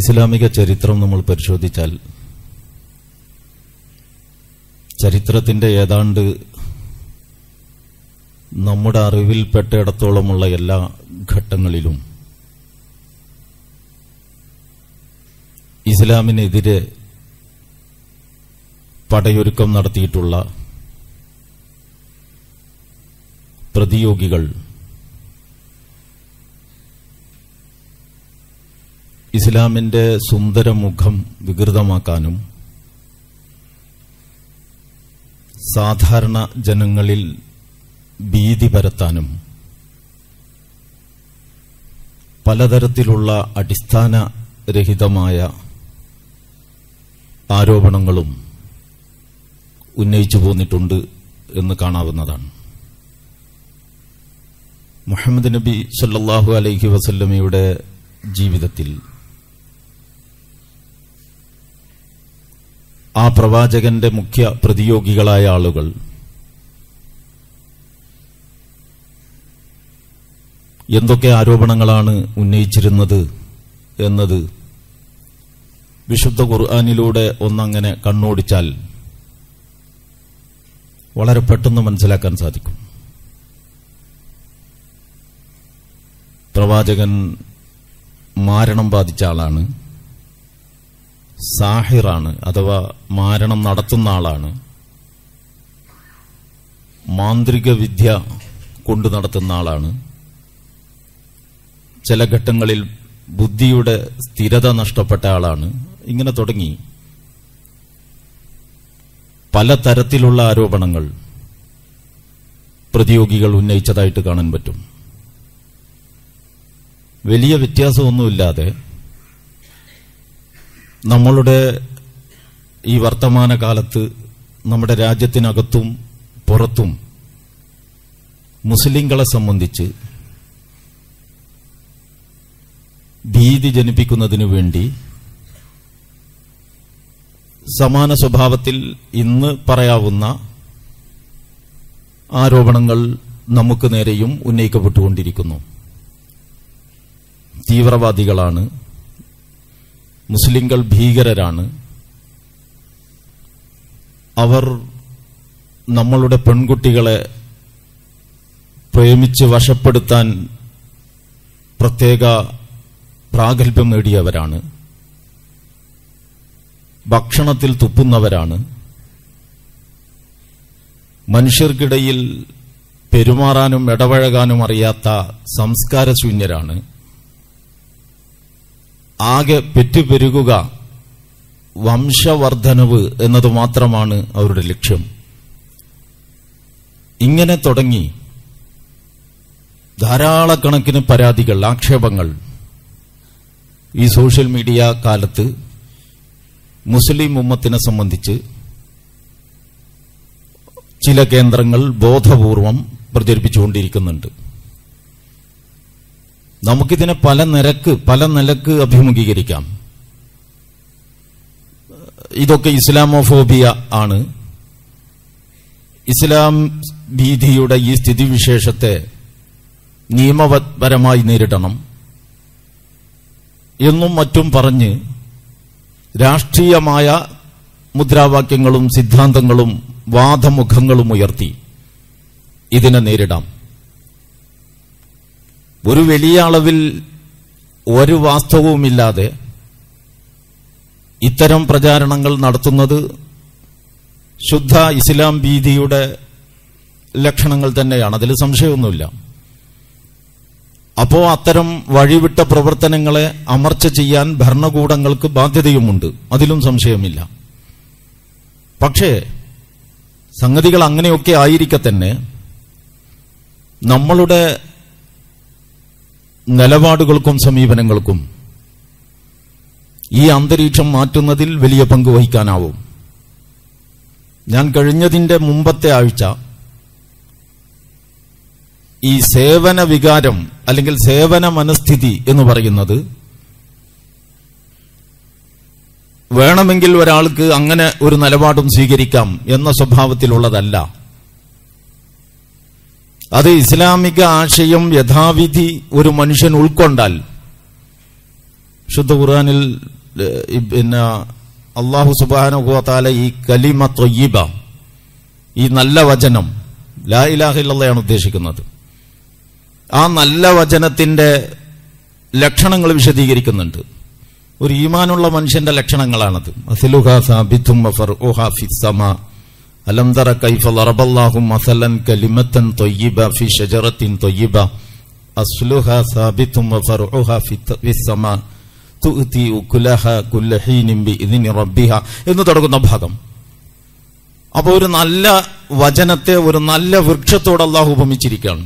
ഇസ്ലാമിക ചരിത്രം നമ്മൾ പരിശോധിച്ചാൽ ചരിത്രത്തിന്റെ ഏതാണ്ട് നമ്മുടെ അറിവിൽപ്പെട്ടിടത്തോളമുള്ള എല്ലാ ഘട്ടങ്ങളിലും ഇസ്ലാമിനെതിരെ പടയൊരുക്കം നടത്തിയിട്ടുള്ള പ്രതിയോഗികൾ ഇസ്ലാമിന്റെ സുന്ദരമുഖം വികൃതമാക്കാനും സാധാരണ ജനങ്ങളിൽ ഭീതി പരത്താനും പലതരത്തിലുള്ള അടിസ്ഥാനരഹിതമായ ആരോപണങ്ങളും ഉന്നയിച്ചു പോന്നിട്ടുണ്ട് എന്ന് കാണാവുന്നതാണ് മുഹമ്മദ് നബി സല്ലല്ലാഹു അലൈഹി വസല്ലമയുടെ ജീവിതത്തിൽ ആ പ്രവാചകന്റെ മുഖ്യ പ്രതിയോഗികളായ ആളുകൾ എന്തൊക്കെ ആരോപണങ്ങളാണ് ഉന്നയിച്ചിരുന്നത് എന്നത് വിശുദ്ധ ഖുർആാനിലൂടെ ഒന്നങ്ങനെ കണ്ണോടിച്ചാൽ വളരെ പെട്ടെന്ന് മനസ്സിലാക്കാൻ സാധിക്കും പ്രവാചകൻ മാരണം ബാധിച്ച ആളാണ് സാഹിറാണ് അഥവാ മാരണം നടത്തുന്ന ആളാണ് മാന്ത്രിക വിദ്യ കൊണ്ടു നടത്തുന്ന ആളാണ് ചില ഘട്ടങ്ങളിൽ ബുദ്ധിയുടെ സ്ഥിരത നഷ്ടപ്പെട്ട ആളാണ് ഇങ്ങനെ തുടങ്ങി പലതരത്തിലുള്ള ആരോപണങ്ങൾ പ്രതിയോഗികൾ ഉന്നയിച്ചതായിട്ട് കാണാൻ പറ്റും വലിയ വ്യത്യാസമൊന്നുമില്ലാതെ നമ്മളുടെ ഈ വർത്തമാന കാലത്ത് നമ്മുടെ രാജ്യത്തിനകത്തും പുറത്തും മുസ്ലിങ്ങളെ സംബന്ധിച്ച് ഭീതി ജനിപ്പിക്കുന്നതിനു വേണ്ടി സമാന സ്വഭാവത്തിൽ ഇന്ന് പറയാവുന്ന ആരോപണങ്ങൾ നമുക്ക് നേരെയും ഉന്നയിക്കപ്പെട്ടുകൊണ്ടിരിക്കുന്നു തീവ്രവാദികളാണ് മുസ്ലിങ്ങൾ ഭീകരരാണ് അവർ നമ്മളുടെ പെൺകുട്ടികളെ പ്രേമിച്ച് വശപ്പെടുത്താൻ പ്രത്യേക പ്രാഗൽഭ്യം നേടിയവരാണ് ഭക്ഷണത്തിൽ തുപ്പുന്നവരാണ് മനുഷ്യർക്കിടയിൽ പെരുമാറാനും ഇടപഴകാനും അറിയാത്ത സംസ്കാരശൂന്യരാണ് ആകെ പെറ്റുപെരുകുക വംശവർദ്ധനവ് എന്നത് മാത്രമാണ് അവരുടെ ലക്ഷ്യം ഇങ്ങനെ തുടങ്ങി ധാരാളക്കണക്കിന് പരാതികൾ ആക്ഷേപങ്ങൾ ഈ സോഷ്യൽ മീഡിയ കാലത്ത് മുസ്ലിം ഉമ്മത്തിനെ സംബന്ധിച്ച് ചില കേന്ദ്രങ്ങൾ ബോധപൂർവം പ്രചരിപ്പിച്ചുകൊണ്ടിരിക്കുന്നുണ്ട് നമുക്കിതിനെ പല നിരക്ക് പല നിലക്ക് അഭിമുഖീകരിക്കാം ഇതൊക്കെ ഇസ്ലാമോഫോബിയ ആണ് ഇസ്ലാം ഭീതിയുടെ ഈ സ്ഥിതിവിശേഷത്തെ നിയമപരമായി നേരിടണം എന്നും മറ്റും പറഞ്ഞ് രാഷ്ട്രീയമായ മുദ്രാവാക്യങ്ങളും സിദ്ധാന്തങ്ങളും വാദമുഖങ്ങളും ഉയർത്തി ഇതിനെ നേരിടാം ഒരു വലിയ അളവിൽ ഒരു വാസ്തവവുമില്ലാതെ ഇത്തരം പ്രചാരണങ്ങൾ നടത്തുന്നത് ശുദ്ധ ഇസ്ലാം ഭീതിയുടെ ലക്ഷണങ്ങൾ തന്നെയാണ് അതിൽ സംശയമൊന്നുമില്ല അപ്പോ അത്തരം വഴിവിട്ട പ്രവർത്തനങ്ങളെ അമർച്ച ചെയ്യാൻ ഭരണകൂടങ്ങൾക്ക് ബാധ്യതയുമുണ്ട് അതിലും സംശയമില്ല പക്ഷേ സംഗതികൾ അങ്ങനെയൊക്കെ ആയിരിക്കെ തന്നെ നമ്മളുടെ നിലപാടുകൾക്കും സമീപനങ്ങൾക്കും ഈ അന്തരീക്ഷം മാറ്റുന്നതിൽ വലിയ പങ്ക് വഹിക്കാനാവും ഞാൻ കഴിഞ്ഞതിന്റെ മുമ്പത്തെ ആഴ്ച ഈ സേവന വികാരം അല്ലെങ്കിൽ സേവന മനസ്ഥിതി എന്ന് പറയുന്നത് വേണമെങ്കിൽ ഒരാൾക്ക് അങ്ങനെ ഒരു നിലപാടും സ്വീകരിക്കാം എന്ന സ്വഭാവത്തിലുള്ളതല്ല അത് ഇസ്ലാമിക ആശയം യഥാവിധി ഒരു മനുഷ്യൻ ഉൾക്കൊണ്ടാൽ ശുദ്ധ ഖുർആനിൽ ഏഹ്, ഈ പിന്നെ അള്ളാഹു സുബാനുഭവത്താല ഈ കലിമ തൊയ്യബ ഈ നല്ല വചനം ലാ ഇലാഹ ഇല്ലല്ലയാണ് ഉദ്ദേശിക്കുന്നത് ആ നല്ല വചനത്തിന്റെ ലക്ഷണങ്ങൾ വിശദീകരിക്കുന്നുണ്ട് ഒരു ഈമാനുള്ള മനുഷ്യന്റെ ലക്ഷണങ്ങളാണത് അസിലുഹ സാബിത്തും വഫർഉഹ ഫിസ്സമാ അലം തറ കൈഫ ലറബല്ലാഹു മസലൻ കലിമത്തൻ തൊയ്യിബ ഫി ഷജറത്തിൻ തൊയ്യിബ അസ്ലുഹ സാബിത്തും വഫർഉഹ ഫിത്ത- ഫിസ്സമാ തുഅ്തി ഉകുലഹ കുല്ല ഹീനിൻ ബിഇذن റബ്ബിഹ എന്ന് തുടങ്ങുന്ന ഭാഗം അപ്പൊ ഒരു നല്ല വചനത്തെ ഒരു നല്ല വൃക്ഷത്തോട് അള്ളാഹു ഉപമിച്ചിരിക്കുകയാണ്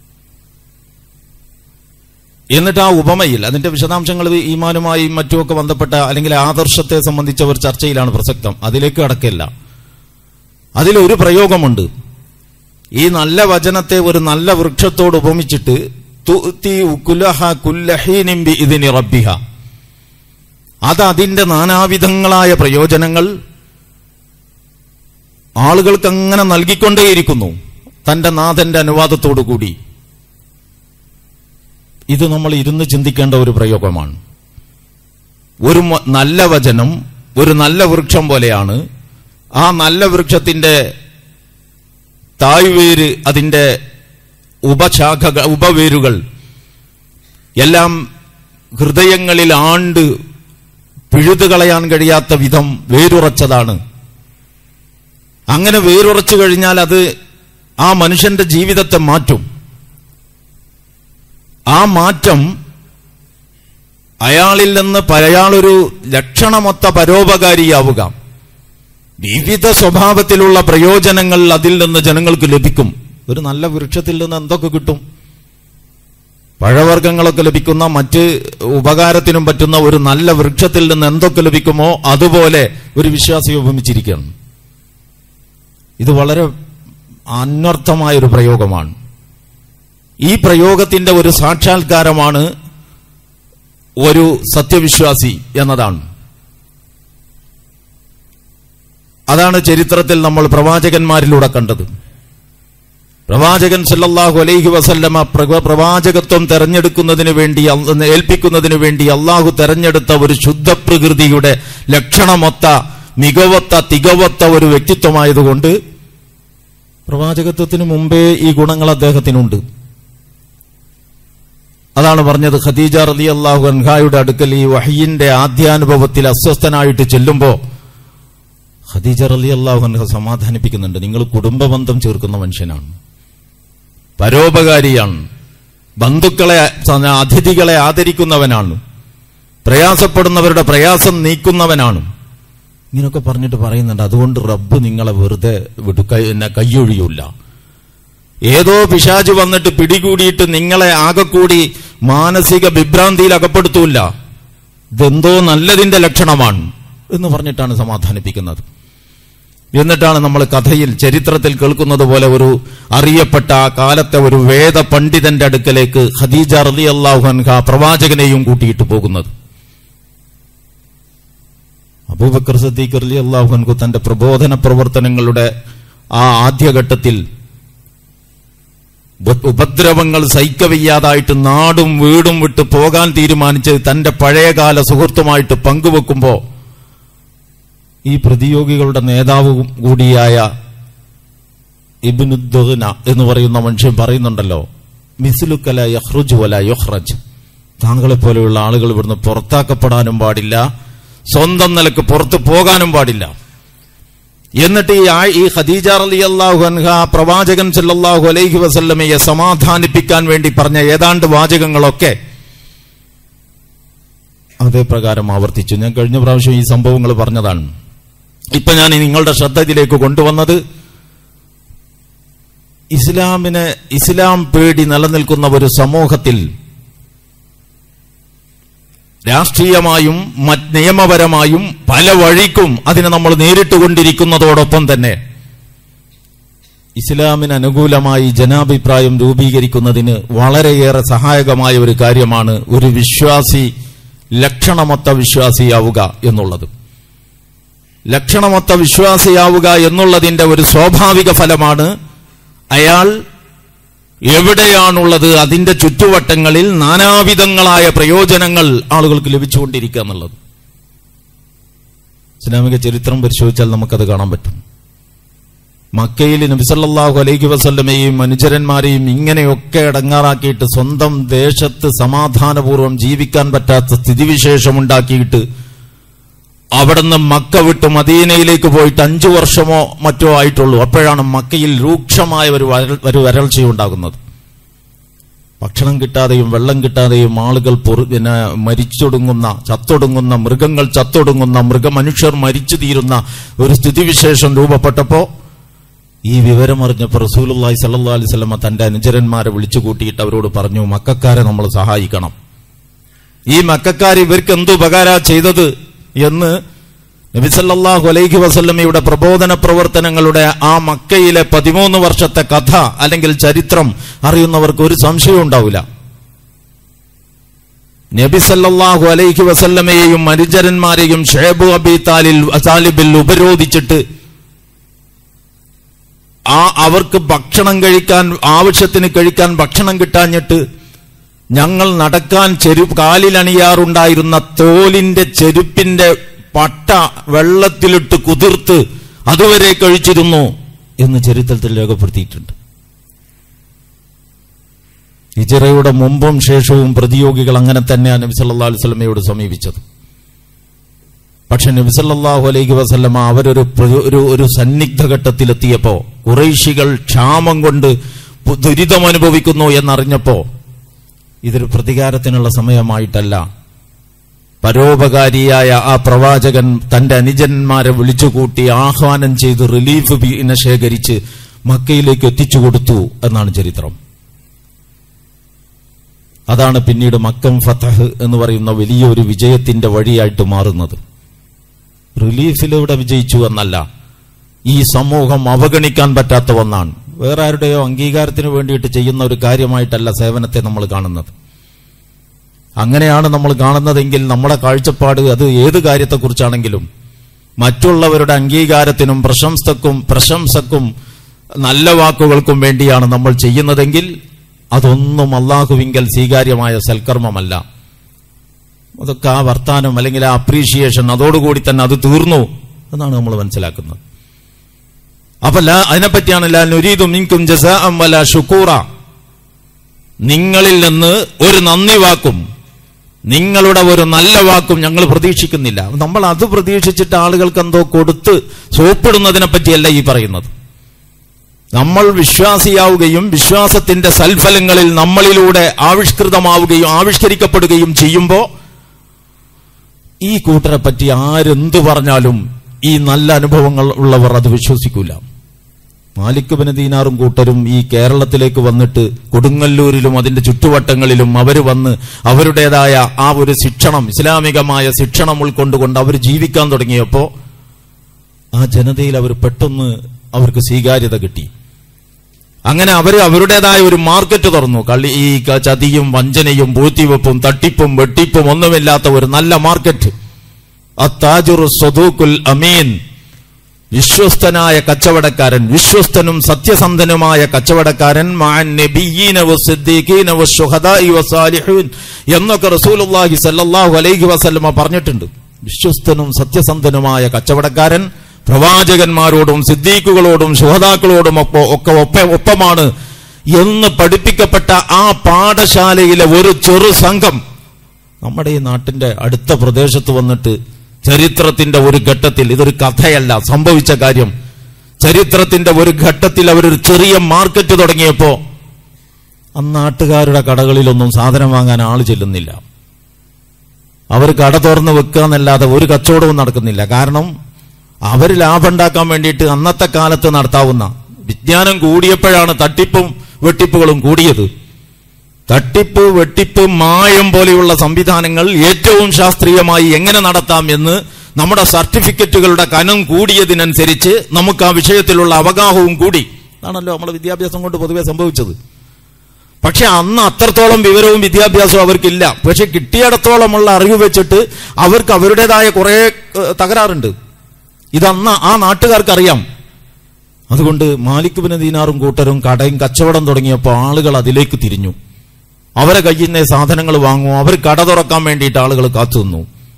എന്നിട്ട് ആ ഉപമയിൽ അതിന്റെ വിശദാംശങ്ങൾ ഈമാനുമായി മറ്റുമൊക്കെ ബന്ധപ്പെട്ട അല്ലെങ്കിൽ ആദർശത്തെ സംബന്ധിച്ച ഒരു ചർച്ചയിലാണ് പ്രസക്തം അതിലേക്ക് കടക്കില്ല അതിലൊരു പ്രയോഗമുണ്ട് ഈ നല്ല വചനത്തെ ഒരു നല്ല വൃക്ഷത്തോട് ഉപമിച്ചിട്ട് തുഅ്തി ഉകുലഹ കുല്ല ഹീനിൻ ബിഇذن റബ്ബിഹ അത് അതിന്റെ നാനാവിധങ്ങളായ പ്രയോജനങ്ങൾ ആളുകൾക്ക് അങ്ങനെ നൽകിക്കൊണ്ടേയിരിക്കുന്നു തന്റെ നാഥന്റെ അനുവാദത്തോടു കൂടി ഇത് നമ്മൾ ഇരുന്ന് ചിന്തിക്കേണ്ട ഒരു പ്രയോഗമാണ് ഒരു മ- നല്ല വചനം ഒരു നല്ല വൃക്ഷം പോലെയാണ് ആ നല്ല വൃക്ഷത്തിന്റെ തായ്വേര് അതിന്റെ ഉപശാഖ ഉപവേരുകൾ എല്ലാം ഹൃദയങ്ങളിൽ ആണ്ട് പിഴുതുകളയാൻ കഴിയാത്ത വിധം വേരുറച്ചതാണ് അങ്ങനെ വേരുറച്ചു കഴിഞ്ഞാൽ അത് ആ മനുഷ്യന്റെ ജീവിതത്തെ മാറ്റും ആ മാറ്റം അയാളിൽ നിന്ന് പ- അയാളൊരു ലക്ഷണമൊത്ത പരോപകാരിയാവുക വിവിധ സ്വഭാവത്തിലുള്ള പ്രയോജനങ്ങൾ അതിൽ നിന്ന് ജനങ്ങൾക്ക് ലഭിക്കും ഒരു നല്ല വൃക്ഷത്തിൽ നിന്ന് എന്തൊക്കെ കിട്ടും പഴവർഗ്ഗങ്ങളൊക്കെ ലഭിക്കുന്ന മറ്റ് ഉപകാരത്തിനും പറ്റുന്ന ഒരു നല്ല വൃക്ഷത്തിൽ നിന്ന് എന്തൊക്കെ ലഭിക്കുമോ അതുപോലെ ഒരു വിശ്വാസി ഉപമിച്ചിരിക്കുകയാണ് ഇത് വളരെ അന്വർത്ഥമായ ഒരു പ്രയോഗമാണ് ഈ പ്രയോഗത്തിന്റെ ഒരു സാക്ഷാത്കാരമാണ് ഒരു സത്യവിശ്വാസി എന്നതാണ് അതാണ് ചരിത്രത്തിൽ നമ്മൾ പ്രവാചകന്മാരിലൂടെ കണ്ടത് പ്രവാചകൻ സല്ലല്ലാഹു അലൈഹി വസല്ലമ പ്രവ- പ്രവാചകത്വം തെരഞ്ഞെടുക്കുന്നതിന് വേണ്ടി അള്ള- ഏൽപ്പിക്കുന്നതിന് വേണ്ടി അള്ളാഹു തെരഞ്ഞെടുത്ത ഒരു ശുദ്ധപ്രകൃതിയുടെ ലക്ഷണമൊത്ത മികവത്ത തികവത്ത ഒരു വ്യക്തിത്വമായതുകൊണ്ട് പ്രവാചകത്വത്തിന് മുമ്പേ ഈ ഗുണങ്ങൾ അദ്ദേഹത്തിനുണ്ട് അതാണ് പറഞ്ഞത് ഖദീജ റലി അള്ളാഹു അൻഹായുടെ അടുക്കൽ ഈ വഹയിന്റെ ആദ്യാനുഭവത്തിൽ അസ്വസ്ഥനായിട്ട് ചെല്ലുമ്പോ ഖദീജ റലി അള്ളാഹു അൻഹ സമാധാനിപ്പിക്കുന്നുണ്ട് നിങ്ങൾ കുടുംബബന്ധം ചേർക്കുന്ന മനുഷ്യനാണ് പരോപകാരിയാണ് ബന്ധുക്കളെ അതിഥികളെ ആദരിക്കുന്നവനാണ് പ്രയാസപ്പെടുന്നവരുടെ പ്രയാസം നീക്കുന്നവനാണ് ഇങ്ങനൊക്കെ പറഞ്ഞിട്ട് പറയുന്നുണ്ട് അതുകൊണ്ട് റബ്ബ് നിങ്ങളെ വെറുതെ വിടു കൈ- എന്നെ കൈയൊഴിയൂല ഏതോ പിശാജ് വന്നിട്ട് പിടികൂടിയിട്ട് നിങ്ങളെ ആകെക്കൂടി മാനസിക വിഭ്രാന്തിയിൽ അകപ്പെടുത്തൂല്ല ഇതെന്തോ നല്ലതിന്റെ ലക്ഷണമാണ് എന്ന് പറഞ്ഞിട്ടാണ് സമാധാനിപ്പിക്കുന്നത് എന്നിട്ടാണ് നമ്മൾ കഥയിൽ ചരിത്രത്തിൽ കേൾക്കുന്നത് പോലെ ഒരു അറിയപ്പെട്ട ആ കാലത്തെ ഒരു വേദ പണ്ഡിതന്റെ അടുക്കലേക്ക് ഖദീജ റലി അള്ളാഹുൻഹ പ്രവാചകനെയും കൂട്ടിയിട്ട് പോകുന്നത് അബൂബക്കർ സദ്ദീഖ് അലി അള്ളാഹുൻകു തന്റെ പ്രബോധന പ്രവർത്തനങ്ങളുടെ ആ ആദ്യഘട്ടത്തിൽ ഉപ- ഉപദ്രവങ്ങൾ സഹിക്കവയ്യാതായിട്ട് നാടും വീടും വിട്ട് പോകാൻ തീരുമാനിച്ച് തന്റെ പഴയകാല സുഹൃത്തുമായിട്ട് പങ്കുവെക്കുമ്പോ ഈ പ്രതിയോഗികളുടെ നേതാവ് കൂടിയായ ഇബിനുദ്ദുന എന്ന് പറയുന്ന മനുഷ്യൻ പറയുന്നുണ്ടല്ലോ മിസ്ലുക്കല യഹ്റുജ് വല യുഹ്റജ് താങ്കളെ പോലെയുള്ള ആളുകൾ ഇവിടുന്ന് പുറത്താക്കപ്പെടാനും പാടില്ല സ്വന്തം നിലക്ക് പുറത്തു പോകാനും പാടില്ല എന്നിട്ട് ഈ ആ- ഈ ഖദീജ റലി അള്ളാഹു അൻഹ പ്രവാചകൻ സല്ലല്ലാഹു അലൈഹി വസല്ലമയെ സമാധാനിപ്പിക്കാൻ വേണ്ടി പറഞ്ഞ ഏതാണ്ട് വാചകങ്ങളൊക്കെ അതേ പ്രകാരം ആവർത്തിച്ചു ഞാൻ കഴിഞ്ഞ പ്രാവശ്യം ഈ സംഭവങ്ങൾ പറഞ്ഞതാണ് ഇപ്പൊ ഞാൻ ഈ നിങ്ങളുടെ ശ്രദ്ധ ഇതിലേക്ക് കൊണ്ടുവന്നത് ഇസ്ലാമിനെ ഇസ്ലാം പേടി നിലനിൽക്കുന്ന ഒരു സമൂഹത്തിൽ രാഷ്ട്രീയമായും മറ്റ് നിയമപരമായും പല വഴിക്കും അതിനെ നമ്മൾ നേരിട്ടുകൊണ്ടിരിക്കുന്നതോടൊപ്പം തന്നെ ഇസ്ലാമിന് അനുകൂലമായി ജനാഭിപ്രായം രൂപീകരിക്കുന്നതിന് വളരെയേറെ സഹായകമായ ഒരു കാര്യമാണ് ഒരു വിശ്വാസി ലക്ഷണമൊത്ത വിശ്വാസിയാവുക എന്നുള്ളത് ലക്ഷണമൊത്ത വിശ്വാസിയാവുക എന്നുള്ളതിന്റെ ഒരു സ്വാഭാവിക ഫലമാണ് അയാൾ എവിടെയാണുള്ളത് അതിന്റെ ചുറ്റുവട്ടങ്ങളിൽ നാനാവിധങ്ങളായ പ്രയോജനങ്ങൾ ആളുകൾക്ക് ലഭിച്ചുകൊണ്ടിരിക്കുക എന്നുള്ളത് ഇസ്ലാമിക ചരിത്രം പരിശോധിച്ചാൽ നമുക്കത് കാണാൻ പറ്റും മക്കയിൽ നബിസല്ലാഹു അലൈഹി വസല്ലമയും അനുചരന്മാരെയും ഇങ്ങനെയൊക്കെ അടങ്ങാറാക്കിയിട്ട് സ്വന്തം ദേശത്ത് സമാധാനപൂർവ്വം ജീവിക്കാൻ പറ്റാത്ത സ്ഥിതിവിശേഷമുണ്ടാക്കിയിട്ട് അവിടുന്ന് മക്ക വിട്ട് മദീനയിലേക്ക് പോയിട്ട് അഞ്ചു വർഷമോ മറ്റോ ആയിട്ടുള്ളൂ അപ്പോഴാണ് മക്കയിൽ രൂക്ഷമായ ഒരു വരൾ- ഒരു വരൾച്ചയുണ്ടാകുന്നത് ഭക്ഷണം കിട്ടാതെയും വെള്ളം കിട്ടാതെയും ആളുകൾ പൊറു- പിന്നെ മരിച്ചൊടുങ്ങുന്ന ചത്തൊടുങ്ങുന്ന മൃഗങ്ങൾ ചത്തൊടുങ്ങുന്ന മൃഗമനുഷ്യർ മരിച്ചു തീരുന്ന ഒരു സ്ഥിതിവിശേഷം രൂപപ്പെട്ടപ്പോ ഈ വിവരം അറിഞ്ഞപ്പോൾ റസൂലുള്ളാഹി സല്ലല്ലാഹു അലൈഹി വസല്ലമ തന്റെ അനുചരന്മാരെ വിളിച്ചു കൂട്ടിയിട്ട് അവരോട് പറഞ്ഞു മക്കാരെ നമ്മൾ സഹായിക്കണം ഈ മക്കാർ ഇവർക്ക് എന്ത് ഉപകാര ചെയ്തത് എന്ന് നബി സല്ലല്ലാഹു അലൈഹി വസല്ലമയുടെ പ്രബോധന പ്രവർത്തനങ്ങളുടെ ആ മക്കയിലെ പതിമൂന്ന് വർഷത്തെ കഥ അല്ലെങ്കിൽ ചരിത്രം അറിയുന്നവർക്ക് ഒരു സംശയവും ഉണ്ടാവില്ല നബി സല്ലല്ലാഹു അലൈഹി വസല്ലമയെയും അനുചരന്മാരെയും ഷേബു അബി താലിൽ താലിബിൽ ഉപരോധിച്ചിട്ട് ആ അവർക്ക് ഭക്ഷണം കഴിക്കാൻ ആവശ്യത്തിന് കഴിക്കാൻ ഭക്ഷണം കിട്ടാഞ്ഞിട്ട് ഞങ്ങൾ നടക്കാൻ ചെരു കാലിലണിയാറുണ്ടായിരുന്ന തോലിന്റെ ചെരുപ്പിന്റെ പട്ട വെള്ളത്തിലിട്ട് കുതിർത്ത് അതുവരെ കഴിച്ചിരുന്നു എന്ന് ചരിത്രത്തിൽ രേഖപ്പെടുത്തിയിട്ടുണ്ട് ഹിജറയുടെ മുമ്പും ശേഷവും പ്രതിയോഗികൾ അങ്ങനെ തന്നെയാണ് നബി സല്ലല്ലാഹു അലൈഹി വസല്ലമയോട് സമീപിച്ചത് പക്ഷെ നബി സല്ലല്ലാഹു അലൈഹി വസല്ലമ അവരൊരു പ്ര- ഒരു ഒരു സന്നിഗ്ധ ഘട്ടത്തിലെത്തിയപ്പോ കുറേശികൾ ക്ഷാമം കൊണ്ട് പു- ദുരിതം അനുഭവിക്കുന്നു എന്നറിഞ്ഞപ്പോ ഇതൊരു പ്രതികാരത്തിനുള്ള സമയമായിട്ടല്ല പരോപകാരിയായ ആ പ്രവാചകൻ തന്റെ അനുജന്മാരെ വിളിച്ചുകൂട്ടി ആഹ്വാനം ചെയ്ത് റിലീഫ് ബീനെ ശേഖരിച്ച് മക്കയിലേക്ക് എത്തിച്ചു കൊടുത്തു എന്നാണ് ചരിത്രം അതാണ് പിന്നീട് മക്കം ഫതഹ് എന്ന് പറയുന്ന വലിയൊരു വിജയത്തിന്റെ വഴിയായിട്ട് മാറുന്നത് റിലീഫിലൂടെ വിജയിച്ചു എന്നല്ല ഈ സമൂഹം അവഗണിക്കാൻ പറ്റാത്ത ഒന്നാണ് വേറെ ആരുടെയോ അംഗീകാരത്തിന് വേണ്ടിയിട്ട് ചെയ്യുന്ന ഒരു കാര്യമായിട്ടല്ല സേവനത്തെ നമ്മൾ കാണുന്നത് അങ്ങനെയാണ് നമ്മൾ കാണുന്നതെങ്കിൽ നമ്മുടെ കാഴ്ചപ്പാട് അത് ഏത് കാര്യത്തെക്കുറിച്ചാണെങ്കിലും മറ്റുള്ളവരുടെ അംഗീകാരത്തിനും പ്രശംസക്കും പ്രശംസക്കും നല്ല വാക്കുകൾക്കും വേണ്ടിയാണ് നമ്മൾ ചെയ്യുന്നതെങ്കിൽ അതൊന്നും അള്ളാഹുവിങ്കൽ സ്വീകാര്യമായ സൽക്കർമ്മമല്ല അതൊക്കെ ആ വർത്താനം അല്ലെങ്കിൽ ആ അപ്രീഷിയേഷൻ അതോടുകൂടി തന്നെ അത് തീർന്നു എന്നാണ് നമ്മൾ മനസ്സിലാക്കുന്നത് അപ്പൊ ലാ അതിനെപ്പറ്റിയാണ് ലാ നുരീദു മിൻകും ജസാഅം വല ഷുക്കൂറ നിങ്ങളിൽ നിന്ന് ഒരു നന്ദി വാക്കും നിങ്ങളുടെ ഒരു നല്ല വാക്കും ഞങ്ങൾ പ്രതീക്ഷിക്കുന്നില്ല നമ്മൾ അത് പ്രതീക്ഷിച്ചിട്ട് ആളുകൾക്ക് എന്തോ കൊടുത്ത് സോപ്പിടുന്നതിനെ പറ്റിയല്ല ഈ പറയുന്നത് നമ്മൾ വിശ്വാസിയാവുകയും വിശ്വാസത്തിന്റെ സൽഫലങ്ങളിൽ നമ്മളിലൂടെ ആവിഷ്കൃതമാവുകയും ആവിഷ്കരിക്കപ്പെടുകയും ചെയ്യുമ്പോൾ ഈ കൂട്ടരെ പറ്റി ആരെന്തു പറഞ്ഞാലും ഈ നല്ല അനുഭവങ്ങൾ ഉള്ളവർ അത് വിശ്വസിക്കൂല മാലിക് ബിൻ ദീനാറും കൂട്ടരും ഈ കേരളത്തിലേക്ക് വന്നിട്ട് കൊടുങ്ങല്ലൂരിലും അതിന്റെ ചുറ്റുവട്ടങ്ങളിലും അവർ വന്ന് അവരുടേതായ ആ ഒരു ശിക്ഷണം ഇസ്ലാമികമായ ശിക്ഷണം ഉൾക്കൊണ്ടുകൊണ്ട് അവർ ജീവിക്കാൻ തുടങ്ങിയപ്പോ ആ ജനതയിൽ അവർ പെട്ടെന്ന് അവർക്ക് സ്വീകാര്യത കിട്ടി അങ്ങനെ അവർ അവരുടേതായ ഒരു മാർക്കറ്റ് തുറന്നു കള്ളി ഈ ക- ചതിയും വഞ്ചനയും പൂഴ്ത്തിവെപ്പും തട്ടിപ്പും വെട്ടിപ്പും ഒന്നുമില്ലാത്ത ഒരു നല്ല മാർക്കറ്റ് അത്താജുറു സ്വദൂക്കുൽ അമീൻ വിശ്വസ്തനായ കച്ചവടക്കാരൻ വിശ്വസ്തനും സത്യസന്ധനുമായ കച്ചവടക്കാരൻ മഅൻ നബിയ്യീന വസ്സിദ്ദീഖീന വശുഹദാഇ വസാലിഹൂൻ എന്നൊക്കെ റസൂലുള്ളാഹി സല്ലല്ലാഹു അലൈഹി വസല്ലമ പറഞ്ഞിട്ടുണ്ട് വിശ്വസ്തനും സത്യസന്ധനുമായ കച്ചവടക്കാരൻ പ്രവാചകന്മാരോടും സിദ്ദീഖുകളോടും ശുഹദാക്കളോടും ഒപ്പ ഒക്കെ ഒപ്പ ഒപ്പമാണ് എന്ന് പഠിപ്പിക്കപ്പെട്ട ആ പാഠശാലയിലെ ഒരു ചെറു സംഘം നമ്മുടെ ഈ നാട്ടിന്റെ അടുത്ത പ്രദേശത്ത് വന്നിട്ട് ചരിത്രത്തിന്റെ ഒരു ഘട്ടത്തിൽ ഇതൊരു കഥയല്ല സംഭവിച്ച കാര്യം ചരിത്രത്തിന്റെ ഒരു ഘട്ടത്തിൽ അവരൊരു ചെറിയ മാർക്കറ്റ് തുടങ്ങിയപ്പോ ആ നാട്ടുകാരുടെ കടകളിലൊന്നും സാധനം വാങ്ങാൻ ആള് ചെല്ലുന്നില്ല അവർ കട തുറന്ന് വെക്കുക എന്നല്ലാതെ ഒരു കച്ചവടവും നടക്കുന്നില്ല കാരണം അവർ ലാഭം ഉണ്ടാക്കാൻ വേണ്ടിയിട്ട് അന്നത്തെ കാലത്ത് നടത്താവുന്ന വിജ്ഞാനം കൂടിയപ്പോഴാണ് തട്ടിപ്പും വെട്ടിപ്പുകളും കൂടിയത് തട്ടിപ്പ് വെട്ടിപ്പ് മായം പോലെയുള്ള സംവിധാനങ്ങൾ ഏറ്റവും ശാസ്ത്രീയമായി എങ്ങനെ നടത്താം എന്ന് നമ്മുടെ സർട്ടിഫിക്കറ്റുകളുടെ കനം കൂടിയതിനനുസരിച്ച് നമുക്ക് ആ വിഷയത്തിലുള്ള അവഗാഹവും കൂടി ആണല്ലോ നമ്മുടെ വിദ്യാഭ്യാസം കൊണ്ട് പൊതുവെ സംഭവിച്ചത് പക്ഷെ അന്ന് അത്രത്തോളം വിവരവും വിദ്യാഭ്യാസവും അവർക്കില്ല പക്ഷെ കിട്ടിയിടത്തോളമുള്ള അറിവ് വെച്ചിട്ട് അവർക്ക് അവരുടേതായ കുറെ ഏഹ്, തകരാറുണ്ട് ഇതന്ന് ആ നാട്ടുകാർക്ക് അറിയാം അതുകൊണ്ട് മാലിക് ബിൻ ദീനാറും കൂട്ടരും കടയും കച്ചവടം തുടങ്ങിയപ്പോൾ ആളുകൾ അതിലേക്ക് തിരിഞ്ഞു അവരെ കയ്യിൽ നിന്ന് സാധനങ്ങൾ വാങ്ങും അവർ കട തുറക്കാൻ വേണ്ടിയിട്ട് ആളുകൾ കാത്തു നിന്നു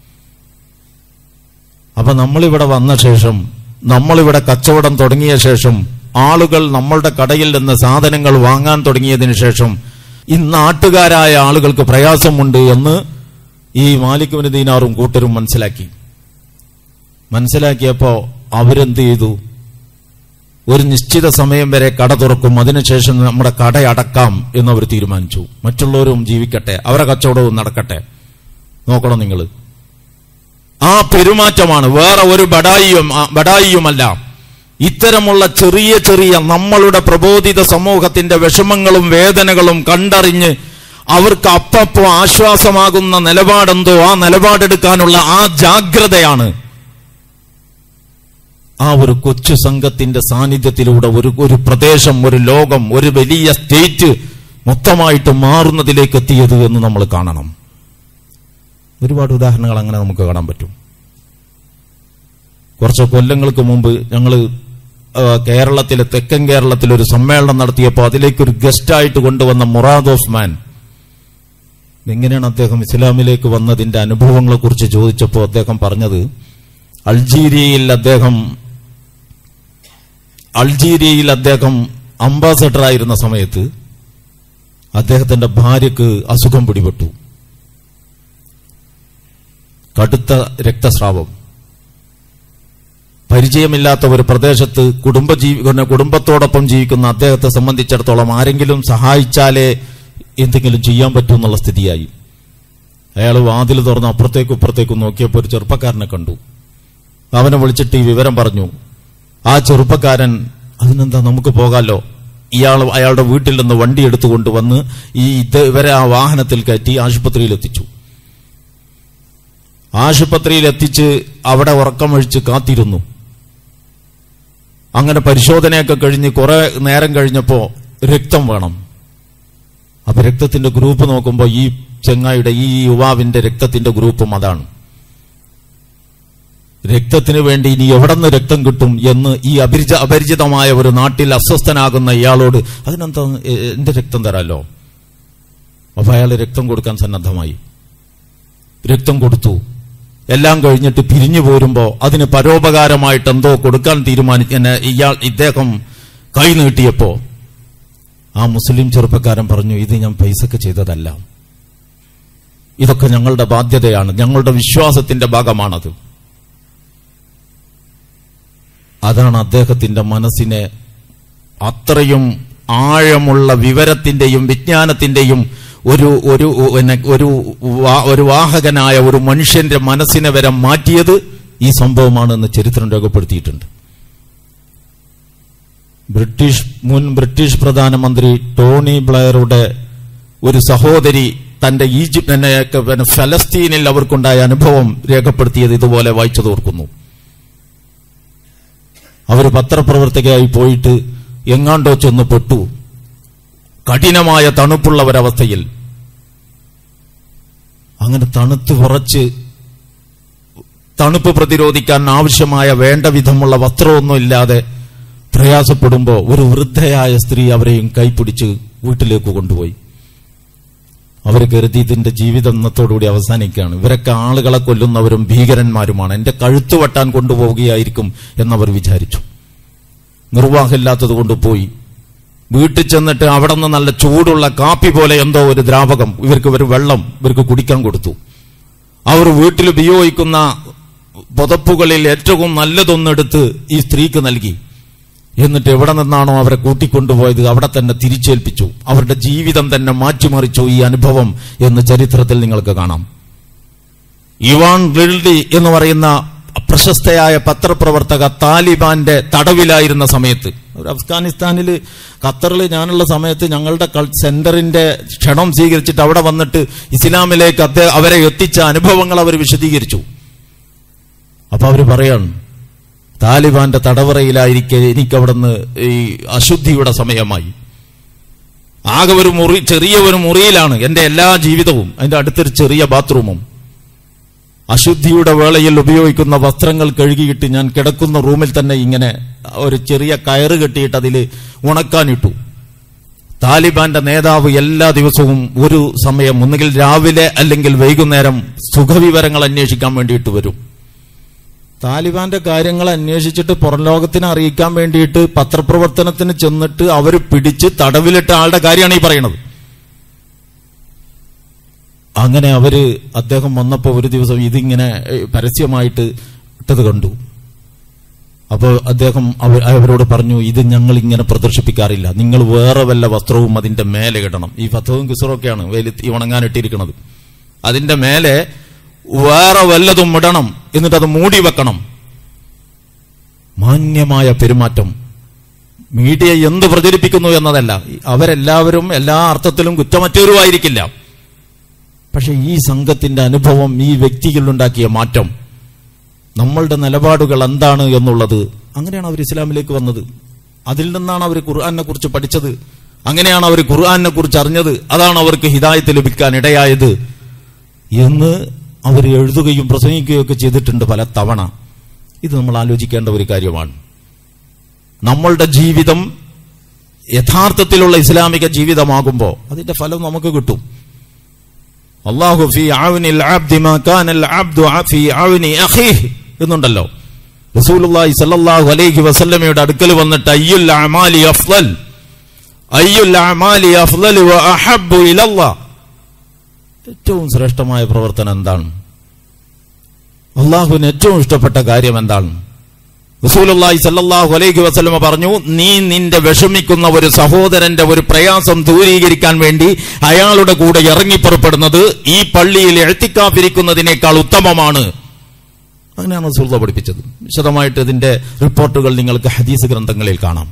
അപ്പൊ നമ്മളിവിടെ വന്ന ശേഷം നമ്മളിവിടെ കച്ചവടം തുടങ്ങിയ ശേഷം ആളുകൾ നമ്മളുടെ കടയിൽ നിന്ന് സാധനങ്ങൾ വാങ്ങാൻ തുടങ്ങിയതിനു ശേഷം ഈ നാട്ടുകാരായ ആളുകൾക്ക് പ്രയാസമുണ്ട് എന്ന് ഈ മാലിക് ബിൻ ദീനാറും കൂട്ടരും മനസ്സിലാക്കി മനസ്സിലാക്കിയപ്പോ അവരെന്ത് ചെയ്തു ഒരു നിശ്ചിത സമയം വരെ കട തുറക്കും അതിനുശേഷം നമ്മുടെ കട അടക്കാം എന്ന് അവർ തീരുമാനിച്ചു മറ്റുള്ളവരും ജീവിക്കട്ടെ അവരെ കച്ചവടവും നടക്കട്ടെ നോക്കണം നിങ്ങൾ ആ പെരുമാറ്റമാണ് വേറെ ഒരു ബടായിയും ആ, ബടായിയുമല്ല ഇത്തരമുള്ള ചെറിയ ചെറിയ നമ്മളുടെ പ്രബോധിത സമൂഹത്തിന്റെ വിഷമങ്ങളും വേദനകളും കണ്ടറിഞ്ഞ് അവർക്ക് അപ്പപ്പോ ആശ്വാസമാകുന്ന നിലപാടെന്തോ ആ നിലപാടെടുക്കാനുള്ള ആ ജാഗ്രതയാണ് ആ ഒരു കൊച്ചു സംഘത്തിന്റെ സാന്നിധ്യത്തിലൂടെ ഒരു ഒരു പ്രദേശം ഒരു ലോകം ഒരു വലിയ സ്റ്റേറ്റ് മൊത്തമായിട്ട് മാറുന്നതിലേക്ക് എത്തിയത് എന്ന് നമ്മൾ കാണണം ഒരുപാട് ഉദാഹരണങ്ങൾ അങ്ങനെ നമുക്ക് കാണാൻ പറ്റും കുറച്ച് കൊല്ലങ്ങൾക്ക് മുമ്പ് ഞങ്ങൾ കേരളത്തിലെ തെക്കൻ കേരളത്തിൽ ഒരു സമ്മേളനം നടത്തിയപ്പോൾ അതിലേക്ക് ഒരു ഗസ്റ്റായിട്ട് കൊണ്ടുവന്ന മുറാദ് ഓഫ് മാൻ എങ്ങനെയാണ് അദ്ദേഹം ഇസ്ലാമിലേക്ക് വന്നതിന്റെ അനുഭവങ്ങളെ കുറിച്ച് ചോദിച്ചപ്പോൾ അദ്ദേഹം പറഞ്ഞത് അൾജീരിയയിൽ അദ്ദേഹം അൾജീരിയയിൽ അദ്ദേഹം അംബാസഡർ ആയിരുന്ന സമയത്ത് അദ്ദേഹത്തിന്റെ ഭാര്യക്ക് അസുഖം പിടിപെട്ടു കടുത്ത രക്തസ്രാവം പരിചയമില്ലാത്ത ഒരു പ്രദേശത്ത് കുടുംബ ജീവി പിന്നെ കുടുംബത്തോടൊപ്പം ജീവിക്കുന്ന അദ്ദേഹത്തെ സംബന്ധിച്ചിടത്തോളം ആരെങ്കിലും സഹായിച്ചാലേ എന്തെങ്കിലും ചെയ്യാൻ പറ്റൂ എന്നുള്ള സ്ഥിതിയായി അയാൾ വാതിൽ തുറന്ന് അപ്പുറത്തേക്കും ഇപ്പുറത്തേക്കും നോക്കിയപ്പോൾ ഒരു ചെറുപ്പക്കാരനെ കണ്ടു അവനെ വിളിച്ചിട്ട് ഈ വിവരം പറഞ്ഞു ആ ചെറുപ്പക്കാരൻ അതിനെന്താ നമുക്ക് പോകാലോ ഇയാൾ അയാളുടെ വീട്ടിൽ നിന്ന് വണ്ടി എടുത്തുകൊണ്ട് വന്ന് ഈ ഇത് ഇവരെ ആ വാഹനത്തിൽ കയറ്റി ആശുപത്രിയിൽ എത്തിച്ചു ആശുപത്രിയിൽ എത്തിച്ച് അവിടെ ഉറക്കമൊഴിച്ച് കാത്തിരുന്നു അങ്ങനെ പരിശോധനയൊക്കെ കഴിഞ്ഞ് കുറെ നേരം കഴിഞ്ഞപ്പോ രക്തം വേണം അപ്പൊ രക്തത്തിന്റെ ഗ്രൂപ്പ് നോക്കുമ്പോൾ ഈ ചെങ്ങായിയുടെ ഈ യുവാവിന്റെ രക്തത്തിന്റെ ഗ്രൂപ്പും അതാണ് രക്തത്തിന് വേണ്ടി ഇനി എവിടെ നിന്ന് രക്തം കിട്ടും എന്ന് ഈ അപരിച അപരിചിതമായ ഒരു നാട്ടിൽ അസ്വസ്ഥനാകുന്ന ഇയാളോട് അതിനെന്താ എ- എന്റെ രക്തം തരാലോ അപ്പൊ അയാൾ രക്തം കൊടുക്കാൻ സന്നദ്ധമായി രക്തം കൊടുത്തു എല്ലാം കഴിഞ്ഞിട്ട് പിരിഞ്ഞു പോരുമ്പോ അതിന് പരോപകാരമായിട്ട് എന്തോ കൊടുക്കാൻ തീരുമാനിച്ച എന്നെ ഇയാൾ ഇദ്ദേഹം കൈ നീട്ടിയപ്പോ ആ മുസ്ലിം ചെറുപ്പക്കാരൻ പറഞ്ഞു ഇത് ഞാൻ പൈസക്ക് ചെയ്തതല്ല ഇതൊക്കെ ഞങ്ങളുടെ ബാധ്യതയാണ് ഞങ്ങളുടെ വിശ്വാസത്തിന്റെ ഭാഗമാണത് അതാണ് അദ്ദേഹത്തിന്റെ മനസ്സിനെ അത്രയും ആഴമുള്ള വിവരത്തിന്റെയും വിജ്ഞാനത്തിന്റെയും ഒരു ഒരു പിന്നെ ഒരു വാ- ഒരു വാഹകനായ ഒരു മനുഷ്യന്റെ മനസ്സിനെ വരെ മാറ്റിയത് ഈ സംഭവമാണെന്ന് ചരിത്രം രേഖപ്പെടുത്തിയിട്ടുണ്ട് ബ്രിട്ടീഷ് മുൻ ബ്രിട്ടീഷ് പ്രധാനമന്ത്രി ടോണി ബ്ലെയറുടെ ഒരു സഹോദരി തന്റെ ഈജിപ്ത് പിന്നെ പിന്നെ ഫലസ്തീനിൽ അവർക്കുണ്ടായ അനുഭവം രേഖപ്പെടുത്തിയത് ഇതുപോലെ വായിച്ചു തോർക്കുന്നു അവർ പത്രപ്രവർത്തകയായി പോയിട്ട് എങ്ങാണ്ടോ ചെന്ന് പെട്ടു കഠിനമായ തണുപ്പുള്ള ഒരവസ്ഥയിൽ അങ്ങനെ തണുത്ത് കുറച്ച് തണുപ്പ് പ്രതിരോധിക്കാൻ ആവശ്യമായ വേണ്ട വിധമുള്ള വസ്ത്രമൊന്നും ഇല്ലാതെ പ്രയാസപ്പെടുമ്പോൾ ഒരു വൃദ്ധയായ സ്ത്രീ അവരെയും കൈപ്പിടിച്ച് വീട്ടിലേക്ക് കൊണ്ടുപോയി അവർ കരുതി ഇതിന്റെ ജീവിതം ഇന്നത്തോടുകൂടി അവസാനിക്കുകയാണ് ഇവരൊക്കെ ആളുകളെ കൊല്ലുന്നവരും ഭീകരന്മാരുമാണ് എന്റെ കഴുത്ത് വെട്ടാൻ കൊണ്ടുപോവുകയായിരിക്കും എന്നവർ വിചാരിച്ചു നിർവാഹമില്ലാത്തത് കൊണ്ട് പോയി വീട്ടിൽ ചെന്നിട്ട് അവിടെ നിന്ന് നല്ല ചൂടുള്ള കാപ്പി പോലെ എന്തോ ഒരു ദ്രാവകം ഇവർക്ക് ഒരു വെള്ളം ഇവർക്ക് കുടിക്കാൻ കൊടുത്തു അവർ വീട്ടിൽ ഉപയോഗിക്കുന്ന പുതപ്പുകളിൽ ഏറ്റവും നല്ലതൊന്നെടുത്ത് ഈ സ്ത്രീക്ക് നൽകി എന്നിട്ട് എവിടെ നിന്നാണോ അവരെ കൂട്ടിക്കൊണ്ടുപോയത് അവിടെ തന്നെ തിരിച്ചേൽപ്പിച്ചു അവരുടെ ജീവിതം തന്നെ മാറ്റിമറിച്ചു ഈ അനുഭവം എന്ന് ചരിത്രത്തിൽ നിങ്ങൾക്ക് കാണാം ഇവാൻ ഗിൽഡി എന്ന് പറയുന്ന പ്രശസ്തയായ പത്രപ്രവർത്തക താലിബാന്റെ തടവിലായിരുന്ന സമയത്ത് ഒരു അഫ്ഗാനിസ്ഥാനിൽ ഖത്തറിൽ ഞാനുള്ള സമയത്ത് ഞങ്ങളുടെ കൾ- സെന്ററിന്റെ ക്ഷണം സ്വീകരിച്ചിട്ട് അവിടെ വന്നിട്ട് ഇസ്ലാമിലേക്ക് അദ്ദേഹം അവരെ എത്തിച്ച അനുഭവങ്ങൾ അവർ വിശദീകരിച്ചു അപ്പൊ അവര് പറയാണ് താലിബാന്റെ തടവറയിലായിരിക്കെ എനിക്ക് അവിടുന്ന് ഈ അശുദ്ധിയുടെ സമയമായി ആകെ ഒരു മുറി ചെറിയ ഒരു മുറിയിലാണ് എന്റെ എല്ലാ ജീവിതവും അതിന്റെ അടുത്തൊരു ചെറിയ ബാത്റൂമും അശുദ്ധിയുടെ വേളയിൽ ഉപയോഗിക്കുന്ന വസ്ത്രങ്ങൾ കഴുകിയിട്ട് ഞാൻ കിടക്കുന്ന റൂമിൽ തന്നെ ഇങ്ങനെ ഒരു ചെറിയ കയറ് കെട്ടിയിട്ട് അതിൽ ഉണക്കാനിട്ടു താലിബാന്റെ നേതാവ് എല്ലാ ദിവസവും ഒരു സമയം ഒന്നുകിൽ രാവിലെ അല്ലെങ്കിൽ വൈകുന്നേരം സുഖവിവരങ്ങൾ അന്വേഷിക്കാൻ വേണ്ടിയിട്ട് വരും താലിബാന്റെ കാര്യങ്ങൾ അന്വേഷിച്ചിട്ട് പുറം ലോകത്തിനെ അറിയിക്കാൻ വേണ്ടിയിട്ട് പത്രപ്രവർത്തനത്തിന് ചെന്നിട്ട് അവർ പിടിച്ച് തടവിലിട്ട ആളുടെ കാര്യമാണ് ഈ പറയുന്നത് അങ്ങനെ അവര് അദ്ദേഹം വന്നപ്പോൾ ഒരു ദിവസം ഇതിങ്ങനെ ഏ, പരസ്യമായിട്ട് ഇട്ടത് കണ്ടു അപ്പോൾ അദ്ദേഹം അവ- അവരോട് പറഞ്ഞു ഇത് ഞങ്ങൾ ഇങ്ങനെ പ്രദർശിപ്പിക്കാറില്ല നിങ്ങൾ വേറെ വല്ല വസ്ത്രവും അതിന്റെ മേലെ ഇടണം ഈ ഫത്തവും കിസറൊക്കെയാണ് വെയിലത്ത് ഈ ഉണങ്ങാനിട്ടിരിക്കുന്നത് അതിന്റെ മേലെ വേറെ വല്ലതും ഇടണം എന്നിട്ട് അത് മൂടി വെക്കണം മാന്യമായ പെരുമാറ്റം മീഡിയ എന്ത് പ്രചരിപ്പിക്കുന്നു എന്നതല്ല അവരെല്ലാവരും എല്ലാ അർത്ഥത്തിലും കുറ്റമറ്റവരുമായിരിക്കില്ല പക്ഷെ ഈ സംഘത്തിന്റെ അനുഭവം ഈ വ്യക്തികളിലുണ്ടാക്കിയ മാറ്റം നമ്മളുടെ നിലപാടുകൾ എന്താണ് എന്നുള്ളത് അങ്ങനെയാണ് അവർ ഇസ്ലാമിലേക്ക് വന്നത് അതിൽ നിന്നാണ് അവർ ഖുർആാനെ കുറിച്ച് പഠിച്ചത് അങ്ങനെയാണ് അവർ ഖുർആാനെ കുറിച്ച് അറിഞ്ഞത് അതാണ് അവർക്ക് ഹിദായത്ത് ലഭിക്കാൻ ഇടയായത് എന്ന് അവർ എഴുതുകയും പ്രസംഗിക്കുകയും ഒക്കെ ചെയ്തിട്ടുണ്ട് പല തവണ ഇത് നമ്മൾ ആലോചിക്കേണ്ട ഒരു കാര്യമാണ് നമ്മളുടെ ജീവിതം യഥാർത്ഥത്തിലുള്ള ഇസ്ലാമിക ജീവിതമാകുമ്പോൾ അതിന്റെ ഫലം നമുക്ക് കിട്ടും അള്ളാഹു ഫി ആവിനിൽ അബ്ദി മാ കാനൽ അബ്ദു ഫി ആവിനി അഖീഹ് എന്നുണ്ടല്ലോ റസൂലുള്ളാഹി സല്ലല്ലാഹു അലൈഹി വസല്ലമയുടെ അടുക്കൽ വന്നിട്ട് അയ്യുൽ അമാലി അഫ്ളൽ അയ്യുൽ അമാലി അഫ്ളൽ വ അഹബ്ബു ഇലല്ലാഹ് ഏറ്റവും ശ്രേഷ്ഠമായ പ്രവർത്തനം എന്താണ് അള്ളാഹുവിന് ഏറ്റവും ഇഷ്ടപ്പെട്ട കാര്യം എന്താണ് റസൂലുള്ളാഹി സല്ലല്ലാഹു അലൈഹി വസല്ലമ പറഞ്ഞു നീ നിന്റെ വിഷമിക്കുന്ന ഒരു സഹോദരന്റെ ഒരു പ്രയാസം ദൂരീകരിക്കാൻ വേണ്ടി അയാളുടെ കൂടെ ഇറങ്ങി പുറപ്പെടുന്നത് ഈ പള്ളിയിൽ എഴുത്തിക്കാതിരിക്കുന്നതിനേക്കാൾ ഉത്തമമാണ് അങ്ങനെയാണ് റസൂൽ പഠിപ്പിച്ചത് വിശദമായിട്ട് ഇതിന്റെ റിപ്പോർട്ടുകൾ നിങ്ങൾക്ക് ഹദീസ് ഗ്രന്ഥങ്ങളിൽ കാണാം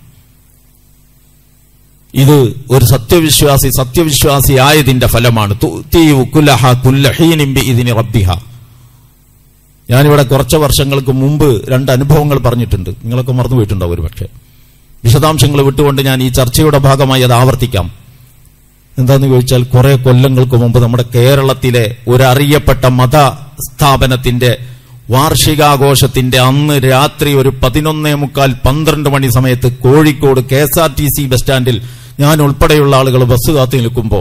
ഇത് ഒരു സത്യവിശ്വാസി സത്യവിശ്വാസി ആയതിന്റെ ഫലമാണ് തുഅ്തിയു കുല്ലഹ കുല്ല ഹീനിൻ ബിഇذن റബ്ബിഹ ഞാനിവിടെ കുറച്ച് വർഷങ്ങൾക്ക് മുമ്പ് രണ്ട് അനുഭവങ്ങൾ പറഞ്ഞിട്ടുണ്ട് നിങ്ങളൊക്കെ മറന്നുപോയിട്ടുണ്ടാവും ഒരു പക്ഷേ വിശദാംശങ്ങൾ വിട്ടുകൊണ്ട് ഞാൻ ഈ ചർച്ചയുടെ ഭാഗമായി അത് ആവർത്തിക്കാം എന്താന്ന് ചോദിച്ചാൽ കുറെ കൊല്ലങ്ങൾക്ക് മുമ്പ് നമ്മുടെ കേരളത്തിലെ ഒരു അറിയപ്പെട്ട മത സ്ഥാപനത്തിന്റെ വാർഷികാഘോഷത്തിന്റെ അന്ന് രാത്രി ഒരു പതിനൊന്നേ മുക്കാൽ പന്ത്രണ്ട് മണി സമയത്ത് Kozhikode K S R T C bus സ്റ്റാൻഡിൽ ഞാൻ ഉൾപ്പെടെയുള്ള ആളുകൾ ബസ് കാത്തു നിൽക്കുമ്പോ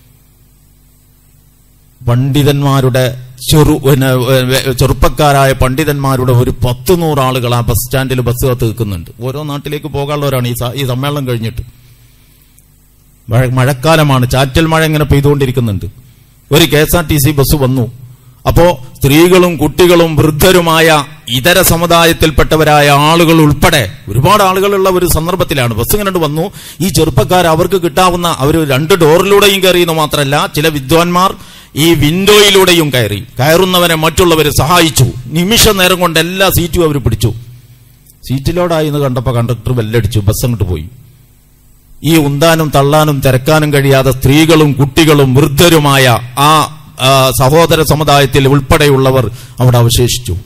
പണ്ഡിതന്മാരുടെ ചെറു പിന്നെ, ഏ, ചെറുപ്പക്കാരായ പണ്ഡിതന്മാരുടെ ഒരു പത്ത് നൂറ് ആളുകൾ ആ ബസ് സ്റ്റാൻഡിൽ ബസ് കാത്ത് നിൽക്കുന്നുണ്ട് ഓരോ നാട്ടിലേക്ക് പോകാനുള്ളവരാണ് ഈ സ- ഈ സമ്മേളനം കഴിഞ്ഞിട്ട് മഴ- മഴക്കാലമാണ് ചാറ്റൽ മഴ ഇങ്ങനെ പെയ്തുകൊണ്ടിരിക്കുന്നുണ്ട് ഒരു K S R T C bus വന്നു അപ്പോ സ്ത്രീകളും കുട്ടികളും വൃദ്ധരുമായ ഇതര സമുദായത്തിൽപ്പെട്ടവരായ ആളുകൾ ഉൾപ്പെടെ ഒരുപാട് ആളുകളുള്ള ഒരു സന്ദർഭത്തിലാണ് ബസ് ഇങ്ങനെ വന്നു ഈ ചെറുപ്പക്കാർ അവർക്ക് കിട്ടാവുന്ന അവർ രണ്ട് ഡോറിലൂടെയും കയറിയെന്ന് മാത്രമല്ല ചില വിദ്വാൻമാർ ഈ വിൻഡോയിലൂടെയും കയറി കയറുന്നവരെ മറ്റുള്ളവരെ സഹായിച്ചു നിമിഷ നേരം കൊണ്ട് എല്ലാ സീറ്റും അവർ പിടിച്ചു സീറ്റിലോടായി എന്ന് കണ്ടപ്പോ കണ്ടക്ടർ ബെല്ലടിച്ചു ബസ് അങ്ങോട്ട് പോയി ഈ ഉന്താനും തള്ളാനും തിരക്കാനും കഴിയാതെ സ്ത്രീകളും കുട്ടികളും വൃദ്ധരുമായ ആ ആ, സഹോദര സമുദായത്തിൽ ഉൾപ്പെടെയുള്ളവർ അവിടെ അവശേഷിച്ചു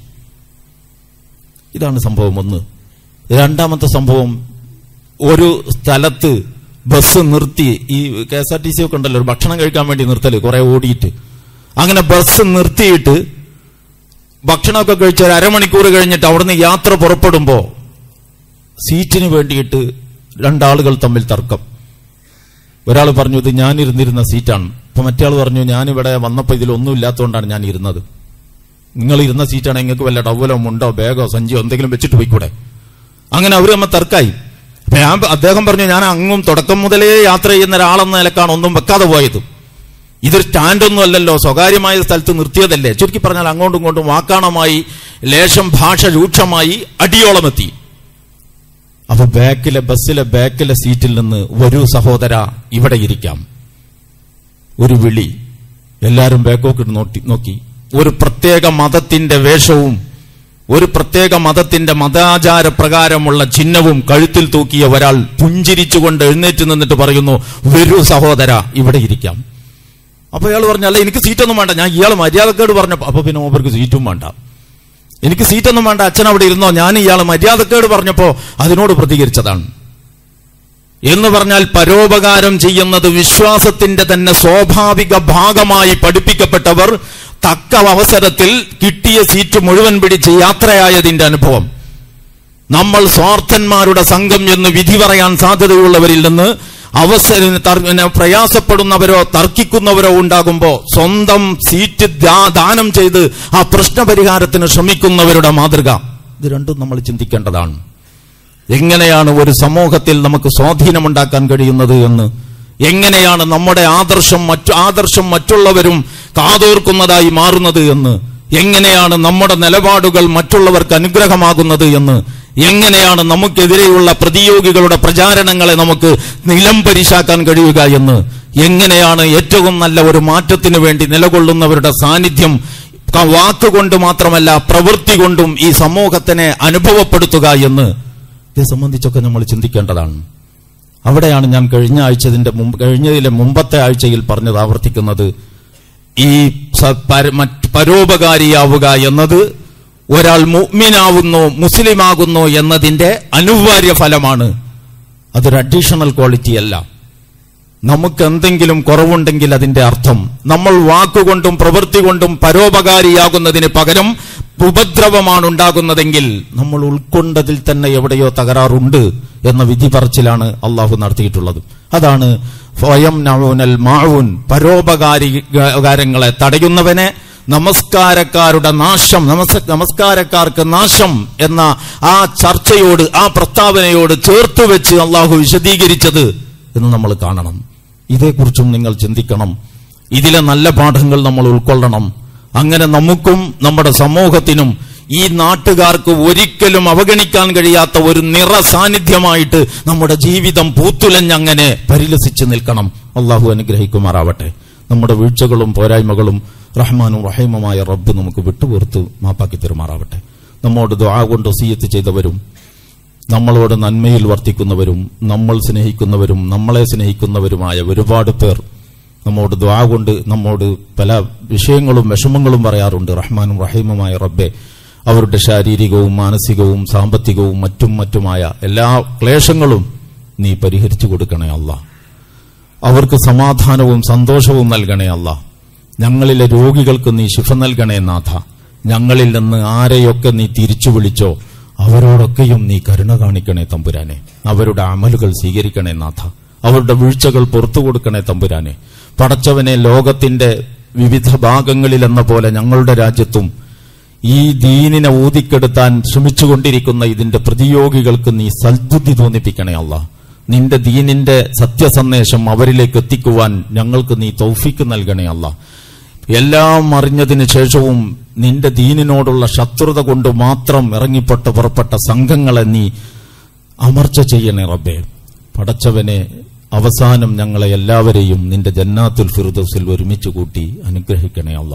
ഇതാണ് സംഭവം ഒന്ന് രണ്ടാമത്തെ സംഭവം ഒരു സ്ഥലത്ത് ബസ് നിർത്തി ഈ K S R T C ഒക്കെ ഉണ്ടല്ലോ ഒരു ഭക്ഷണം കഴിക്കാൻ വേണ്ടി നിർത്തല് കുറെ ഓടിയിട്ട് അങ്ങനെ ബസ് നിർത്തിയിട്ട് ഭക്ഷണമൊക്കെ കഴിച്ച് ഒരു അരമണിക്കൂർ കഴിഞ്ഞിട്ട് അവിടുന്ന് യാത്ര പുറപ്പെടുമ്പോ സീറ്റിന് വേണ്ടിയിട്ട് രണ്ടാളുകൾ തമ്മിൽ തർക്കം ഒരാൾ പറഞ്ഞു ഇത് ഞാൻ ഇരുന്നിരുന്ന സീറ്റാണ് അപ്പൊ മറ്റേ പറഞ്ഞു ഞാനിവിടെ വന്നപ്പോൾ ഇതിലൊന്നും ഇല്ലാത്തതുകൊണ്ടാണ് ഞാൻ ഇരുന്നത് നിങ്ങൾ ഇരുന്ന സീറ്റാണ് നിങ്ങൾക്ക് വല്ല ടവലോ മുണ്ടോ ബാഗോ സഞ്ചിയോ എന്തെങ്കിലും വെച്ചിട്ട് പോയിക്കൂടെ അങ്ങനെ അവർ നമ്മ തർക്കായി അപ്പൊ ഞാൻ അദ്ദേഹം പറഞ്ഞു ഞാൻ അങ്ങും തുടക്കം മുതലേ യാത്ര ചെയ്യുന്ന ഒരാളെന്ന നിലക്കാണ് ഒന്നും വെക്കാതെ പോയത് ഇതൊരു സ്റ്റാൻഡൊന്നും അല്ലല്ലോ സ്വകാര്യമായ സ്ഥലത്ത് നിർത്തിയതല്ലേ ചുരുക്കി പറഞ്ഞാൽ അങ്ങോട്ടും ഇങ്ങോട്ടും വാക്കാണമായി ലേശം ഭാഷ രൂക്ഷമായി അടിയോളമെത്തി അപ്പൊ ബാക്കിലെ ബസ്സിലെ ബാക്കിലെ സീറ്റിൽ നിന്ന് വരൂ സഹോദര ഇവിടെ ഇരിക്കാം ഒരു വിളി എല്ലാരും ബാക്കോക്കിട്ട് നോക്കി നോക്കി ഒരു പ്രത്യേക മതത്തിന്റെ വേഷവും ഒരു പ്രത്യേക മതത്തിന്റെ മതാചാര പ്രകാരമുള്ള ചിഹ്നവും കഴുത്തിൽ തൂക്കിയ ഒരാൾ പുഞ്ചിരിച്ചുകൊണ്ട് എഴുന്നേറ്റ് നിന്നിട്ട് പറയുന്നു വരൂ സഹോദര ഇവിടെ ഇരിക്കാം അപ്പൊ ഇയാൾ പറഞ്ഞു അല്ല എനിക്ക് സീറ്റൊന്നും വേണ്ട ഞാൻ ഇയാൾ മര്യാദക്കേട് പറഞ്ഞപ്പോ അപ്പൊ പിന്നെ മൂപ്പർക്ക് സീറ്റും വേണ്ട എനിക്ക് സീറ്റൊന്നും വേണ്ട അച്ഛൻ അവിടെ ഇരുന്നോ ഞാൻ ഇയാൾ മര്യാദക്കേട് പറഞ്ഞപ്പോ അതിനോട് പ്രതികരിച്ചതാണ് എന്ന് പറഞ്ഞാൽ പരോപകാരം ചെയ്യുന്നത് വിശ്വാസത്തിന്റെ തന്നെ സ്വാഭാവിക ഭാഗമായി പഠിപ്പിക്കപ്പെട്ടവർ തക്ക അവസരത്തിൽ കിട്ടിയ സീറ്റ് മുഴുവൻ പിടിച്ച് യാത്രയായതിന്റെ അനുഭവം നമ്മൾ സ്വാർത്ഥന്മാരുടെ സംഘം എന്ന് വിധി പറയാൻ സാധ്യതയുള്ളവരിൽ നിന്ന് അവസരം തർ- പിന്നെ പ്രയാസപ്പെടുന്നവരോ തർക്കിക്കുന്നവരോ ഉണ്ടാകുമ്പോ സ്വന്തം സീറ്റ് ദാ- ദാനം ചെയ്ത് ആ പ്രശ്നപരിഹാരത്തിന് ശ്രമിക്കുന്നവരുടെ മാതൃക ഇത് രണ്ടും നമ്മൾ ചിന്തിക്കേണ്ടതാണ് എങ്ങനെയാണ് ഒരു സമൂഹത്തിൽ നമുക്ക് സ്വാധീനമുണ്ടാക്കാൻ കഴിയുന്നത് എന്ന് എങ്ങനെയാണ് നമ്മുടെ ആദർശം മറ്റു ആദർശം മറ്റുള്ളവരും കാതോർക്കുന്നതായി മാറുന്നത് എന്ന് എങ്ങനെയാണ് നമ്മുടെ നിലപാടുകൾ മറ്റുള്ളവർക്ക് അനുഗ്രഹമാകുന്നത് എന്ന് എങ്ങനെയാണ് നമുക്കെതിരെയുള്ള പ്രതിയോഗികളുടെ പ്രചാരണങ്ങളെ നമുക്ക് നിലം പരിശാക്കാൻ കഴിയുക എന്ന് എങ്ങനെയാണ് ഏറ്റവും നല്ല ഒരു മാറ്റത്തിന് വേണ്ടി നിലകൊള്ളുന്നവരുടെ സാന്നിധ്യം ക- വാക്കുകൊണ്ട് മാത്രമല്ല പ്രവൃത്തി കൊണ്ടും ഈ സമൂഹത്തിനെ അനുഭവപ്പെടുത്തുക എന്ന് ഇതേ സംബന്ധിച്ചൊക്കെ നമ്മൾ ചിന്തിക്കേണ്ടതാണ് അവിടെയാണ് ഞാൻ കഴിഞ്ഞ ആഴ്ചതിന്റെ മുമ്പ് കഴിഞ്ഞതിലെ മുമ്പത്തെ ആഴ്ചയിൽ പറഞ്ഞത് ആവർത്തിക്കുന്നത് ഈ സ- പര- മറ്റ് പരോപകാരിയാവുക എന്നത് ഒരാൾ മുഅ്മിനാവുന്നു മുസ്ലിമാകുന്നു എന്നതിന്റെ അനിവാര്യ ഫലമാണ് അതൊരു അഡീഷണൽ ക്വാളിറ്റി അല്ല നമുക്ക് എന്തെങ്കിലും കുറവുണ്ടെങ്കിൽ അതിന്റെ അർത്ഥം നമ്മൾ വാക്കുകൊണ്ടും പ്രവൃത്തി കൊണ്ടും പരോപകാരിയാകുന്നതിന് പകരം ഉപദ്രവമാണ് ഉണ്ടാകുന്നതെങ്കിൽ നമ്മൾ ഉൾക്കൊണ്ടതിൽ തന്നെ എവിടെയോ തകരാറുണ്ട് എന്ന വിധി പറച്ചിലാണ് അള്ളാഹു നടത്തിയിട്ടുള്ളത് അതാണ് സ്വയം നവൂനൽ മാവൂൻ പരോപകാരികാരങ്ങളെ തടയുന്നവനെ നമസ്കാരക്കാരുടെ നാശം നമസ് നമസ്കാരക്കാർക്ക് നാശം എന്ന ആ ചർച്ചയോട് ആ പ്രസ്താവനയോട് ചേർത്ത് വെച്ച് അള്ളാഹു വിശദീകരിച്ചത് എന്ന് നമ്മൾ കാണണം ഇതേക്കുറിച്ചും നിങ്ങൾ ചിന്തിക്കണം ഇതിലെ നല്ല പാഠങ്ങൾ നമ്മൾ ഉൾക്കൊള്ളണം അങ്ങനെ നമുക്കും നമ്മുടെ സമൂഹത്തിനും ഈ നാട്ടുകാർക്ക് ഒരിക്കലും അവഗണിക്കാൻ കഴിയാത്ത ഒരു നിറ സാന്നിധ്യമായിട്ട് നമ്മുടെ ജീവിതം പൂത്തുലഞ്ഞങ്ങനെ പരിലസിച്ച് നിൽക്കണം അള്ളാഹു അനുഗ്രഹിക്കുമാറാവട്ടെ നമ്മുടെ വീഴ്ചകളും പോരായ്മകളും റഹ്മാനും റഹീമുമായ റബ്ബ് നമുക്ക് വിട്ടുപുറത്ത് മാപ്പാക്കി തെരുമാറാവട്ടെ നമ്മോട് ദുആ കൊണ്ട് സീയത്ത് ചെയ്തവരും നമ്മളോട് നന്മയിൽ വർത്തിക്കുന്നവരും നമ്മൾ സ്നേഹിക്കുന്നവരും നമ്മളെ സ്നേഹിക്കുന്നവരുമായ ഒരുപാട് പേർ നമ്മോട് ദ്വാ കൊണ്ട് നമ്മോട് പല വിഷയങ്ങളും വിഷമങ്ങളും പറയാറുണ്ട് റഹ്മാനും റഹീമുമായ റബ്ബെ അവരുടെ ശാരീരികവും മാനസികവും സാമ്പത്തികവും മറ്റും മറ്റുമായ എല്ലാ ക്ലേശങ്ങളും നീ പരിഹരിച്ചു കൊടുക്കണേ അല്ല അവർക്ക് സമാധാനവും സന്തോഷവും നൽകണേ അല്ല ഞങ്ങളിലെ രോഗികൾക്ക് നീ ശിഫ നൽകണേ നാഥ ഞങ്ങളിൽ നിന്ന് ആരെയൊക്കെ നീ തിരിച്ചു വിളിച്ചോ അവരോടൊക്കെയും നീ കരുണ കാണിക്കണേ തമ്പുരാനെ അവരുടെ അമലുകൾ സ്വീകരിക്കണേ നാഥ അവരുടെ വീഴ്ചകൾ പുറത്തു കൊടുക്കണേ തമ്പുരാനെ പടച്ചവനെ ലോകത്തിന്റെ വിവിധ ഭാഗങ്ങളിൽ എന്ന പോലെ ഞങ്ങളുടെ രാജ്യത്തും ഈ ദീനിനെ ഊതിക്കെടുത്താൻ ശ്രമിച്ചുകൊണ്ടിരിക്കുന്ന ഇതിന്റെ പ്രതിയോഗികൾക്ക് നീ സൽബുദ്ധി തോന്നിപ്പിക്കണേ അല്ല നിന്റെ ദീനിന്റെ സത്യസന്ദേശം അവരിലേക്ക് എത്തിക്കുവാൻ ഞങ്ങൾക്ക് നീ തൗഫീക്ക് നൽകണേ അല്ല എല്ലാം അറിഞ്ഞതിന് ശേഷവും നിന്റെ ദീനിനോടുള്ള ശത്രുത കൊണ്ട് മാത്രം ഇറങ്ങിപ്പെട്ട പുറപ്പെട്ട സംഘങ്ങളെ നീ അമർച്ച ചെയ്യണേ റബ്ബേ പടച്ചവനെ അവസാനം ഞങ്ങളെ എല്ലാവരെയും നിന്റെ ജന്നാത്തുൽ ഫിറുദൗസിൽ ഒരുമിച്ച് കൂട്ടി അനുഗ്രഹിക്കണേ അല്ല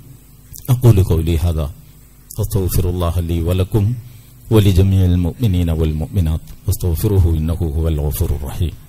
أقول قولي هذا أستغفر الله لي ولكم ولجميع المؤمنين والمؤمنات واستغفروه إنه هو الغفور الرحيم